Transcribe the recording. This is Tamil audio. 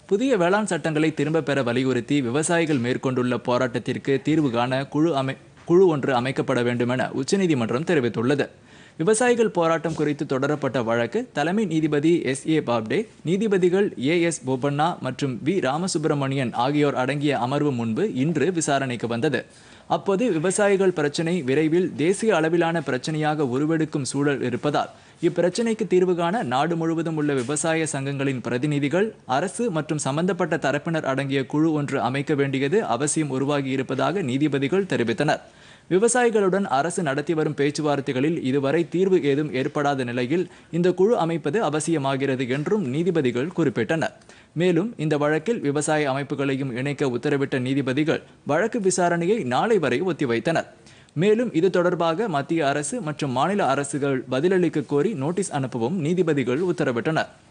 புதிய வேளாண் சட்டங்களை திரும்பப் பெற வலியுறுத்தி விவசாயிகள் மேற்கொண்டுள்ள போராட்டத்திற்கு தீர்வு காண குழு அமை குழு ஒன்று அமைக்கப்பட வேண்டும் என உச்சநீதிமன்றம் தெரிவித்துள்ளது விவசாயிகள் போராட்டம் குறித்து தொடரப்பட்ட வழக்கு தலைமை நீதிபதி எஸ் ஏ பாப்டே நீதிபதிகள் ஏ எஸ் போபண்ணா மற்றும் வி ராமசுப்பிரமணியன் ஆகியோர் அடங்கிய அமர்வு முன்பு இன்று விசாரணைக்கு வந்தது அப்போது விவசாயிகள் பிரச்சினை விரைவில் தேசிய அளவிலான பிரச்சனையாக உருவெடுக்கும் சூழல் இருப்பதால் இப்பிரச்சினைக்கு தீர்வு காண நாடு முழுவதும் உள்ள விவசாய சங்கங்களின் பிரதிநிதிகள் அரசு மற்றும் சம்பந்தப்பட்ட தரப்பினர் அடங்கிய குழு ஒன்று அமைக்க வேண்டியது அவசியம் உருவாகி இருப்பதாக நீதிபதிகள் தெரிவித்தனர் விவசாயிகளுடன் அரசு நடத்தி வரும் பேச்சுவார்த்தைகளில் இதுவரை தீர்வு ஏதும் ஏற்படாத நிலையில் இந்த குழு அமைப்பது அவசியமாகிறது என்றும் நீதிபதிகள் குறிப்பிட்டனர் மேலும் இந்த வழக்கில் விவசாய அமைப்புகளையும் இணைக்க உத்தரவிட்ட நீதிபதிகள் வழக்கு விசாரணையை நாளை வரை ஒத்திவைத்தனர் மேலும் இது தொடர்பாக மத்திய அரசு மற்றும் மாநில அரசுகள் பதிலளிக்க கோரி நோட்டீஸ் அனுப்பவும் நீதிபதிகள் உத்தரவிட்டனர்